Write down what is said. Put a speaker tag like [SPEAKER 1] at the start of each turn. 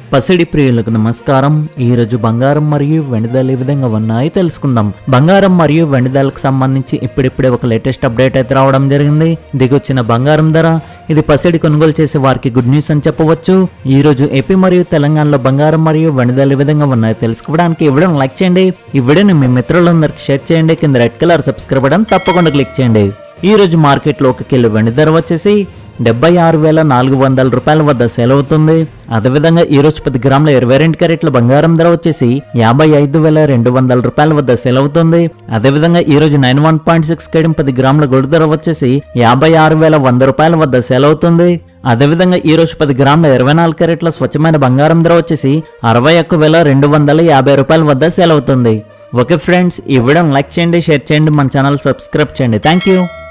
[SPEAKER 1] పసిడి ప్రియులకు నమస్కారం ఈ రోజు బంగారం మరియు వెండిదాలు ఏ విధంగా ఉన్నాయి తెలుసుకుందాం బంగారం మరియు వెండిదాలకు సంబంధించి ఇప్పుడిప్పుడే ఒక లేటెస్ట్ అప్డేట్ అయితే రావడం జరిగింది దిగొచ్చిన బంగారం ధర ఇది పసిడి కొనుగోలు చేసే వారికి గుడ్ న్యూస్ అని చెప్పవచ్చు ఈ రోజు ఏపీ మరియు తెలంగాణలో బంగారం మరియు వెండిదాలు ఏ విధంగా ఉన్నాయో తెలుసుకోవడానికి ఈ వీడియోని లైక్ చేయండి ఈ వీడియోని మీ మిత్రులందరికీ షేర్ చేయండి కింద రెడ్ కలర్ సబ్స్క్రైబ్ బటన్ తప్పకుండా క్లిక్ చేయండి ఈ రోజు మార్కెట్లో ఒక కిలో వెండి ధర వచ్చేసి డెబ్బై ఆరు వేల నాలుగు వందల రూపాయల వద్ద సేల్ అవుతుంది అదేవిధంగా ఈ రోజు పది గ్రాముల ఇరవై రెండు క్యారెట్ల బంగారం ధర వచ్చేసి యాభై ఐదు వేల రెండు వందల రూపాయల వద్ద సేల్ అవుతుంది అదేవిధంగా ఈ రోజు నైన్ వన్ పాయింట్ సిక్స్ కేడం పది గ్రాముల గొడ్డు ధర వచ్చేసి యాభై ఆరు వేల వంద రూపాయల వద్ద సేల్ అవుతుంది అదేవిధంగా ఈ రోజు పది గ్రాముల ఇరవై నాలుగు క్యారెట్ల స్వచ్ఛమైన బంగారం ధర వచ్చేసి అరవై ఒక్క వేల రెండు వందల యాభై రూపాయల వద్ద సేల్ అవుతుంది ఓకే ఫ్రెండ్స్ ఈ వీడియోని లైక్ చేయండి షేర్ చేయండి మన ఛానల్ సబ్స్క్రైబ్ చేయండి థ్యాంక్ యూ